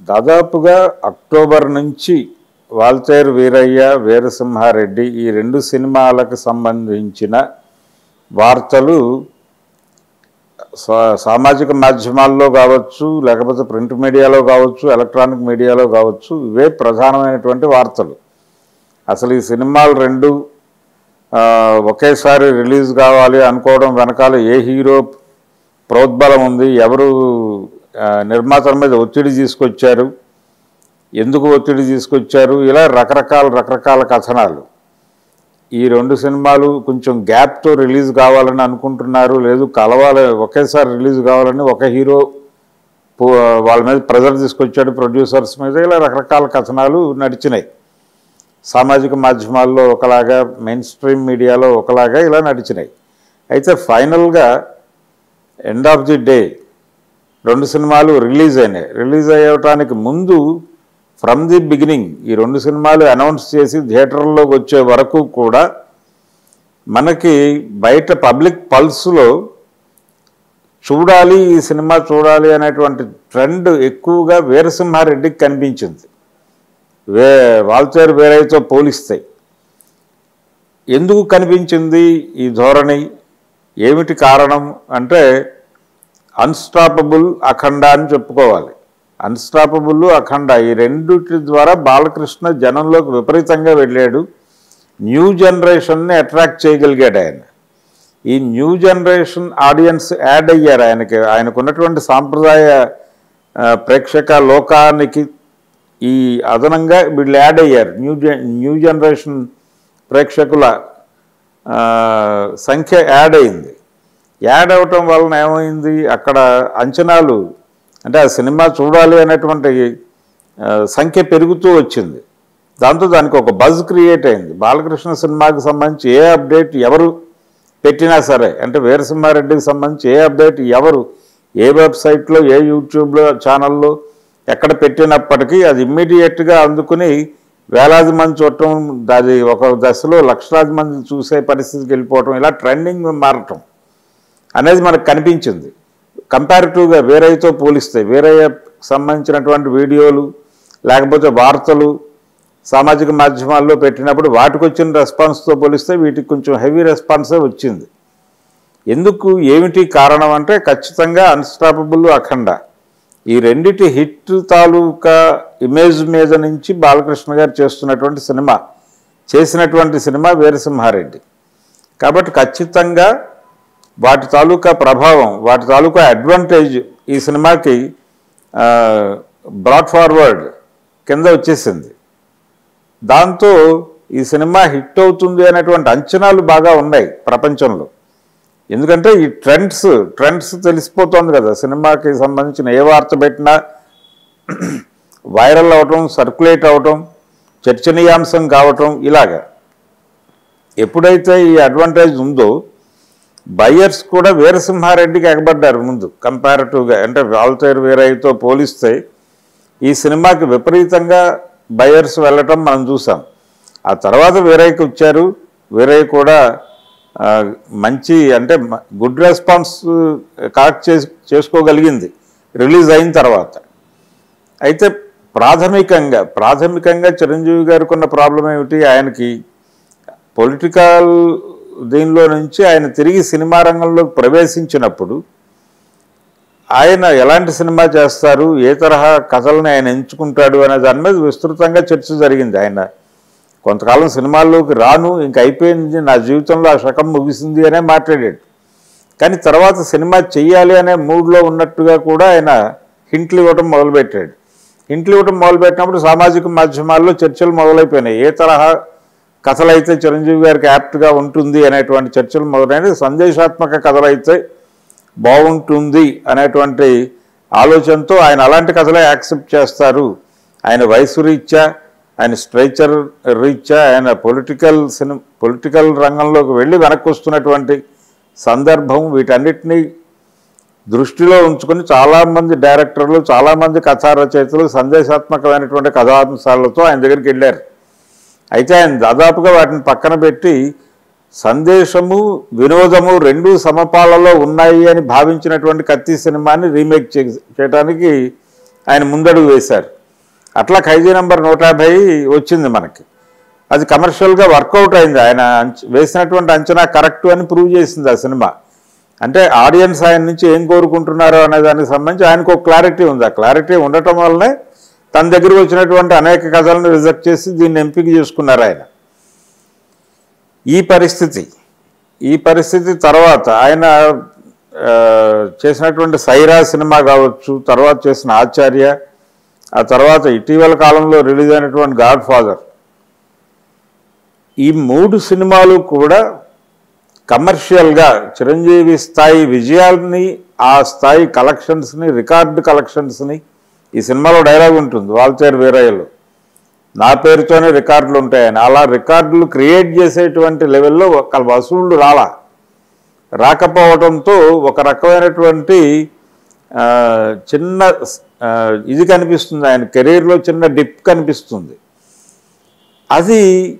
దాదాపుగా అక్టోబర్ నుంచి వాల్తేరు వీరయ్య వీరసింహారెడ్డి ఈ రెండు సినిమాలకు సంబంధించిన వార్తలు సా- సామాజిక మాధ్యమాల్లో కావచ్చు లేకపోతే ప్రింట్ మీడియాలో కావచ్చు ఎలక్ట్రానిక్ మీడియాలో కావచ్చు ఇవే ప్రధానమైనటువంటి వార్తలు అసలు ఈ సినిమాలు రెండు ఆ, ఒకేసారి రిలీజ్ కావాలి అనుకోవడం వెనకాల ఏ హీరో ప్రోద్బలం ఉంది ఎవరు ఆ, నిర్మాతల మీద ఒత్తిడి తీసుకొచ్చారు ఎందుకు ఒత్తిడి తీసుకొచ్చారు ఇలా రకరకాల రకరకాల కథనాలు ఈ రెండు సినిమాలు కొంచెం గ్యాప్తో రిలీజ్ కావాలని అనుకుంటున్నారు లేదు కలవాలి ఒకేసారి రిలీజ్ కావాలని ఒక హీరో పో- వాళ్ళ మీద ప్రెజర్ తీసుకొచ్చాడు ప్రొడ్యూసర్స్ మీద ఇలా రకరకాల కథనాలు నడిచినాయి సామాజిక మాధ్యమాల్లో ఒకలాగా మెయిన్ స్ట్రీమ్ మీడియాలో ఒకలాగా ఇలా నడిచినాయి అయితే ఫైనల్గా ఎండ్ ఆఫ్ ది డే రెండు సినిమాలు రిలీజ్ అయినాయి రిలీజ్ అయ్యటానికి ముందు ఫ్రమ్ ది బిగినింగ్ ఈ రెండు సినిమాలు అనౌన్స్ చేసి థియేటర్లోకి వచ్చే వరకు కూడా మనకి బయట పబ్లిక్ పల్స్లో చూడాలి ఈ సినిమా చూడాలి అనేటువంటి ట్రెండ్ ఎక్కువగా వీరసింహారెడ్డికి కనిపించింది వే వాల్తేరు వేరైతో పోలిస్తాయి ఎందుకు కనిపించింది ఈ ధోరణి ఏమిటి కారణం అంటే అన్స్టాపబుల్ అఖండ అని చెప్పుకోవాలి అన్స్టాపబుల్ అఖండ ఈ రెండిటి ద్వారా బాలకృష్ణ జనంలోకి విపరీతంగా వెళ్ళాడు న్యూ జనరేషన్ని అట్రాక్ట్ చేయగలిగాడు ఆయన ఈ న్యూ జనరేషన్ ఆడియన్స్ యాడ్ అయ్యారు ఆయనకి ఆయనకు ఉన్నటువంటి సాంప్రదాయ ఆ, ప్రేక్షక లోకానికి ఈ అదనంగా వీళ్ళు యాడ్ అయ్యారు న్యూ జె న్యూ జనరేషన్ ప్రేక్షకుల ఆ, సంఖ్య యాడ్ అయింది యాడ్ అవటం వలన ఏమైంది అక్కడ అంచనాలు అంటే ఆ సినిమా చూడాలి అనేటువంటి ఆ, సంఖ్య పెరుగుతూ వచ్చింది దాంతో దానికి ఒక బజ్ క్రియేట్ అయింది బాలకృష్ణ సినిమాకి సంబంధించి ఏ అప్డేట్ ఎవరు పెట్టినా సరే అంటే వీరసింహారెడ్డికి సంబంధించి ఏ అప్డేట్ ఎవరు ఏ వెబ్సైట్లో ఏ యూట్యూబ్లో ఛానల్లో ఎక్కడ పెట్టినప్పటికీ అది ఇమ్మీడియట్గా అందుకుని వేలాది మంది చూడటం అది ఒక దశలో లక్షలాది మంది చూసే పరిస్థితికి వెళ్ళిపోవటం ఇలా ట్రెండింగ్ మారటం అనేది మనకు కనిపించింది కంపారిటివ్గా వేరేతో పోలిస్తే వేరే సంబంధించినటువంటి వీడియోలు లేకపోతే వార్తలు సామాజిక మాధ్యమాల్లో పెట్టినప్పుడు వాటికి వచ్చిన రెస్పాన్స్తో పోలిస్తే వీటికి కొంచెం హెవీ రెస్పాన్సే వచ్చింది ఎందుకు ఏమిటి కారణం అంటే ఖచ్చితంగా అన్స్టాపబుల్ అఖండ ఈ రెండిటి హిట్ తాలూకా ఇమేజ్ మీద నుంచి బాలకృష్ణ గారు చేస్తున్నటువంటి సినిమా చేసినటువంటి సినిమా వీరసింహారెడ్డి కాబట్టి ఖచ్చితంగా వాటి తాలూకా ప్రభావం వాటి తాలూకా అడ్వాంటేజ్ ఈ సినిమాకి బ్రాడ్ ఫార్వర్డ్ కింద వచ్చేసింది దాంతో ఈ సినిమా హిట్ అవుతుంది అనేటువంటి అంచనాలు బాగా ఉన్నాయి ప్రపంచంలో ఎందుకంటే ఈ ట్రెండ్స్ ట్రెండ్స్ తెలిసిపోతుంది కదా సినిమాకి సంబంధించిన ఏ వార్త పెట్టినా వైరల్ అవటం సర్క్యులేట్ అవటం చర్చనీయాంశం కావటం ఇలాగా ఎప్పుడైతే ఈ అడ్వాంటేజ్ ఉందో బయ్యర్స్ కూడా వీరసింహారెడ్డికి ఎగబడ్డారు ముందు కంపారిటివ్గా అంటే వాల్తేరు వీరయ్యతో పోలిస్తే ఈ సినిమాకి విపరీతంగా బయర్స్ వెళ్ళటం మనం చూసాం ఆ తర్వాత వీరయ్యకి వచ్చారు వీరయ్య కూడా ఆ, మంచి అంటే మ- గుడ్ రెస్పాన్స్ కలెక్ట్ చేసి చేసుకోగలిగింది రిలీజ్ అయిన తర్వాత అయితే ప్రాథమికంగా ప్రాథమికంగా చిరంజీవి గారికి ఉన్న ప్రాబ్లం ఏమిటి ఆయనకి పొలిటికల్ దీనిలో నుంచి ఆయన తిరిగి సినిమా రంగంలోకి ప్రవేశించినప్పుడు ఆయన ఎలాంటి సినిమా చేస్తారు ఏ తరహా కథలను ఆయన ఎంచుకుంటాడు అనే దాని మీద విస్తృతంగా చర్చ జరిగింది ఆయన కొంతకాలం సినిమాల్లోకి రాను ఇంక అయిపోయింది నా జీవితంలో ఆ శకం ముగిసింది అనే మాట్లాడాడు కానీ తర్వాత సినిమా చెయ్యాలి అనే మూడ్లో ఉన్నట్టుగా కూడా ఆయన హింట్లు ఇవ్వటం మొదలుపెట్టాడు హింట్లు ఇవ్వటం మొదలుపెట్టినప్పుడు సామాజిక మాధ్యమాల్లో చర్చలు మొదలైపోయినాయి ఏ తరహా కథలైతే చిరంజీవి గారికి యాప్ట్గా ఉంటుంది అనేటువంటి చర్చలు మొదలైనవి సందేశాత్మక కథలైతే బాగుంటుంది అనేటువంటి ఆలోచనతో ఆయన అలాంటి కథలే యాక్సెప్ట్ చేస్తారు ఆయన వయసు రీత్యా ఆయన స్ట్రైచర్ రీత్యా ఆయన పొలిటికల్ సినిమా పొలిటికల్ రంగంలోకి వెళ్ళి వెనక్కి వస్తున్నటువంటి సందర్భం వీటన్నిటినీ దృష్టిలో ఉంచుకొని చాలామంది డైరెక్టర్లు చాలామంది కథా రచయితలు సందేశాత్మకమైనటువంటి కథాంశాలతో ఆయన దగ్గరికి వెళ్ళారు అయితే ఆయన దాదాపుగా వాటిని పక్కన పెట్టి సందేశము వినోదము రెండు సమపాలలో ఉన్నాయి అని భావించినటువంటి కత్తి సినిమాని రీమేక్ చే చేయడానికి ఆయన ముందడుగు వేశారు అట్లా ఖైదీ నెంబర్ నూట యాభై వచ్చింది మనకి అది కమర్షియల్గా వర్కౌట్ అయింది ఆయన అంచ- వేసినటువంటి అంచనా కరెక్ట్ అని ప్రూవ్ చేసింది ఆ సినిమా అంటే ఆడియన్స్ ఆయన నుంచి ఏం కోరుకుంటున్నారో అనే దానికి సంబంధించి ఆయనకు ఒక క్లారిటీ ఉంది ఆ క్లారిటీ ఉండటం వల్లనే తన దగ్గరికి వచ్చినటువంటి అనేక కథలను రిజెక్ట్ చేసి దీన్ని ఎంపిక చేసుకున్నారు ఆయన ఈ పరిస్థితి ఈ పరిస్థితి తర్వాత ఆయన ఆ, చేసినటువంటి సైరా సినిమా కావచ్చు తర్వాత చేసిన ఆచార్య ఆ తర్వాత ఇటీవల కాలంలో రిలీజ్ అయినటువంటి గాడ్ ఫాదర్ ఈ మూడు సినిమాలు కూడా కమర్షియల్గా చిరంజీవి స్థాయి విజయాల్ని ఆ స్థాయి కలెక్షన్స్ని రికార్డు కలెక్షన్స్ని ఈ సినిమాలో డైలాగ్ ఉంటుంది వాల్తేరు వీరయ్యలు నా పేరుతోనే రికార్డులు ఉంటాయని అలా రికార్డులు క్రియేట్ చేసేటువంటి లెవెల్లో ఒక వసూళ్ళు రాలా రాకపోవడంతో ఒక రకమైనటువంటి ఆ, చిన్న ఆ, ఇది కనిపిస్తుంది ఆయన కెరీర్లో చిన్న డిప్ కనిపిస్తుంది అది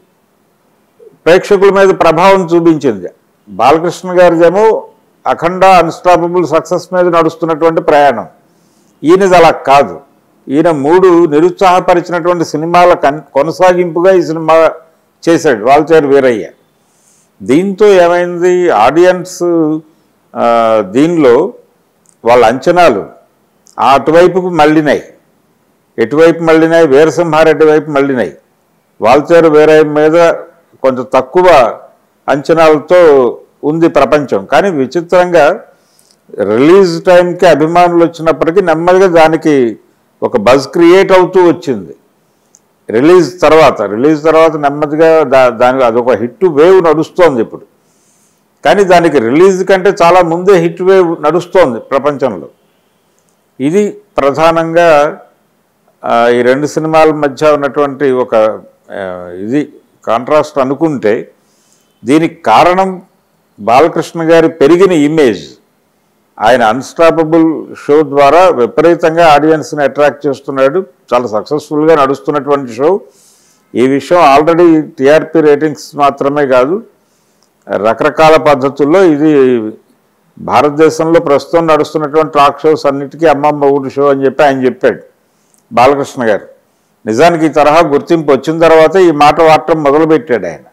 ప్రేక్షకుల మీద ప్రభావం చూపించింది బాలకృష్ణ గారిదేమో అఖండ అన్స్టాపబుల్ సక్సెస్ మీద నడుస్తున్నటువంటి ప్రయాణం ఈయనది అలా కాదు ఈయన మూడు నిరుత్సాహపరిచినటువంటి సినిమాల కన్ కొనసాగింపుగా ఈ సినిమా చేశాడు వాల్చేరు వీరయ్య దీంతో ఏమైంది ఆడియన్స్ ఆ, దీనిలో వాళ్ళ అంచనాలు ఆ అటువైపుకు మళ్ళినాయి ఎటువైపు మళ్ళినాయి వీరసింహారెడ్డి వైపు మళ్ళినాయి వాల్చేరు వీరయ్య మీద కొంచెం తక్కువ అంచనాలతో ఉంది ప్రపంచం కానీ విచిత్రంగా రిలీజ్ టైంకి అభిమానులు వచ్చినప్పటికీ నెమ్మదిగా దానికి ఒక బజ్ క్రియేట్ అవుతూ వచ్చింది రిలీజ్ తర్వాత రిలీజ్ తర్వాత నెమ్మదిగా దా దానికి అదొక హిట్ వేవ్ నడుస్తోంది ఇప్పుడు కానీ దానికి రిలీజ్ కంటే చాలా ముందే హిట్ వేవ్ నడుస్తోంది ప్రపంచంలో ఇది ప్రధానంగా ఆ, ఈ రెండు సినిమాల మధ్య ఉన్నటువంటి ఒక ఆ, ఇది కాంట్రాస్ట్ అనుకుంటే దీనికి కారణం బాలకృష్ణ గారి పెరిగిన ఇమేజ్ ఆయన అన్స్టాపబుల్ షో ద్వారా విపరీతంగా ఆడియన్స్ని అట్రాక్ట్ చేస్తున్నాడు చాలా సక్సెస్ఫుల్గా నడుస్తున్నటువంటి షో ఈ విషయం ఆల్రెడీ టీఆర్పీ రేటింగ్స్ మాత్రమే కాదు రకరకాల పద్ధతుల్లో ఇది భారతదేశంలో ప్రస్తుతం నడుస్తున్నటువంటి టాక్ షోస్ అన్నిటికీ అమ్మమ్మ ఊడి షో అని చెప్పి ఆయన చెప్పాడు బాలకృష్ణ గారు నిజానికి ఈ తరహా గుర్తింపు వచ్చిన తర్వాత ఈ మాట వాడటం మొదలుపెట్టాడు ఆయన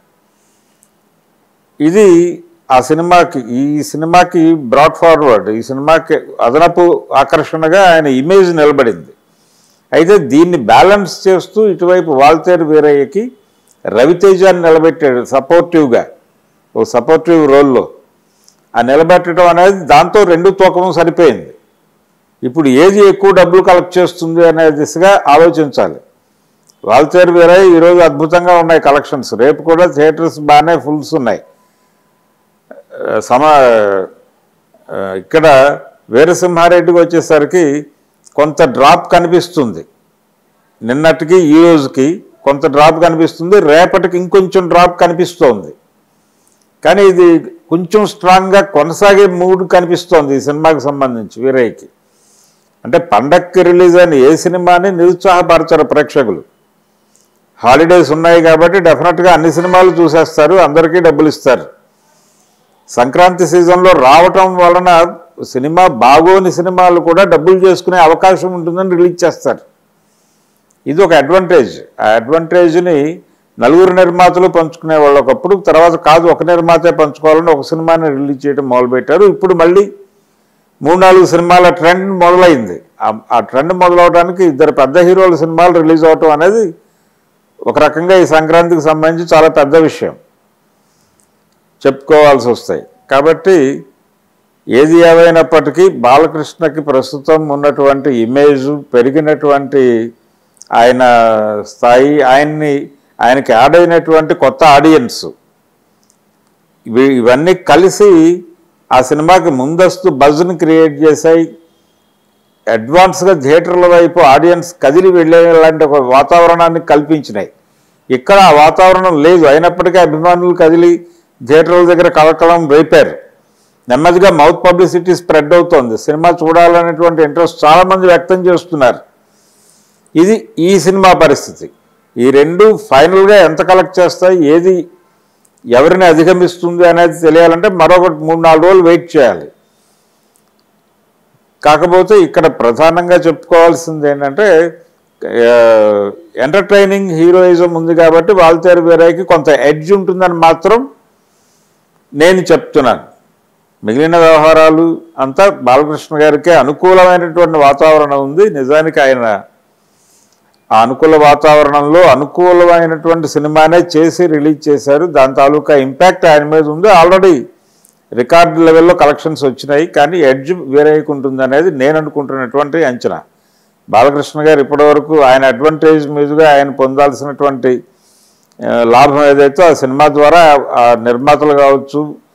ఇది ఆ సినిమాకి ఈ సినిమాకి బ్రాడ్ ఫార్వర్డ్ ఈ సినిమాకి అదనపు ఆకర్షణగా ఆయన ఇమేజ్ నిలబడింది అయితే దీన్ని బ్యాలెన్స్ చేస్తూ ఇటువైపు వాల్తేరు వీరయ్యకి రవితేజాన్ని నిలబెట్టాడు సపోర్టివ్గా ఓ సపోర్టివ్ రోల్లో ఆ నిలబెట్టడం అనేది దాంతో రెండు తూకం సరిపోయింది ఇప్పుడు ఏది ఎక్కువ డబ్బులు కలెక్ట్ చేస్తుంది అనే దిశగా ఆలోచించాలి వాల్తేరు వీరయ్య ఈరోజు అద్భుతంగా ఉన్నాయి కలెక్షన్స్ రేపు కూడా థియేటర్స్ బాగానే ఫుల్స్ ఉన్నాయి ఆ, సమ ఆ, ఇక్కడ వీరసింహారెడ్డికి వచ్చేసరికి కొంత డ్రాప్ కనిపిస్తుంది నిన్నటికి ఈ రోజుకి కొంత డ్రాప్ కనిపిస్తుంది రేపటికి ఇంకొంచెం డ్రాప్ కనిపిస్తోంది కానీ ఇది కొంచెం స్ట్రాంగ్గా కొనసాగే మూడ్ కనిపిస్తోంది ఈ సినిమాకి సంబంధించి వీరయ్యకి అంటే పండక్కి రిలీజ్ అయిన ఏ సినిమాని నిరుత్సాహపరచరు ప్రేక్షకులు హాలిడేస్ ఉన్నాయి కాబట్టి డెఫినెట్గా అన్ని సినిమాలు చూసేస్తారు అందరికీ డబ్బులు ఇస్తారు సంక్రాంతి సీజన్లో రావటం వలన సినిమా బాగోని సినిమాలు కూడా డబ్బులు చేసుకునే అవకాశం ఉంటుందని రిలీజ్ చేస్తారు ఇది ఒక అడ్వాంటేజ్ ఆ అడ్వాంటేజ్ని నలుగురు నిర్మాతలు పంచుకునే వాళ్ళు ఒకప్పుడు తర్వాత కాదు ఒక నిర్మాతే పంచుకోవాలని ఒక సినిమాని రిలీజ్ చేయడం మొదలుపెట్టారు ఇప్పుడు మళ్ళీ మూడు నాలుగు సినిమాల ట్రెండ్ మొదలైంది ఆ- ఆ ట్రెండ్ మొదలవడానికి ఇద్దరు పెద్ద హీరోల సినిమాలు రిలీజ్ అవటం అనేది ఒక రకంగా ఈ సంక్రాంతికి సంబంధించి చాలా పెద్ద విషయం చెప్పుకోవాల్సి వస్తాయి కాబట్టి ఏది ఏమైనప్పటికీ బాలకృష్ణకి ప్రస్తుతం ఉన్నటువంటి ఇమేజ్ పెరిగినటువంటి ఆయన స్థాయి ఆయన్ని ఆయనకి యాడ్ అయినటువంటి కొత్త ఆడియన్స్ ఇవి ఇవన్నీ కలిసి ఆ సినిమాకి ముందస్తు బజ్ని క్రియేట్ చేశాయి అడ్వాన్స్గా థియేటర్ల వైపు ఆడియన్స్ కదిలి వెళ్ళేలాంటి ఒక వాతావరణాన్ని కల్పించినాయి ఇక్కడ ఆ వాతావరణం లేదు అయినప్పటికీ అభిమానులు కదిలి థియేటర్ల దగ్గర కలకలం రేపారు నెమ్మదిగా మౌత్ పబ్లిసిటీ స్ప్రెడ్ అవుతోంది సినిమా చూడాలనేటువంటి ఇంట్రెస్ట్ చాలామంది వ్యక్తం చేస్తున్నారు ఇది ఈ సినిమా పరిస్థితి ఈ రెండు ఫైనల్గా ఎంత కలెక్ట్ చేస్తాయి ఏది ఎవరిని అధిగమిస్తుంది అనేది తెలియాలంటే మరొక మూడు నాలుగు రోజులు వెయిట్ చేయాలి కాకపోతే ఇక్కడ ప్రధానంగా చెప్పుకోవాల్సింది ఏంటంటే ఎంటర్టైనింగ్ హీరోయిజం ఉంది కాబట్టి వాల్తేరు వీరయ్యకి కొంత ఎడ్జ్ ఉంటుందని మాత్రం నేను చెప్తున్నాను మిగిలిన వ్యవహారాలు అంతా బాలకృష్ణ గారికే అనుకూలమైనటువంటి వాతావరణం ఉంది నిజానికి ఆయన ఆ అనుకూల వాతావరణంలో అనుకూలమైనటువంటి సినిమానే చేసి రిలీజ్ చేశారు దాని తాలూకా ఇంపాక్ట్ ఆయన మీద ఉంది ఆల్రెడీ రికార్డు లెవెల్లో కలెక్షన్స్ వచ్చినాయి కానీ ఎడ్జ్ వేరేకుంటుంది అనేది నేను అనుకుంటున్నటువంటి అంచనా బాలకృష్ణ గారు ఇప్పటివరకు ఆయన అడ్వాంటేజ్ మీదుగా ఆయన పొందాల్సినటువంటి ఆ, లాభం ఏదైతే ఆ సినిమా ద్వారా ఆ నిర్మాతలు కావచ్చు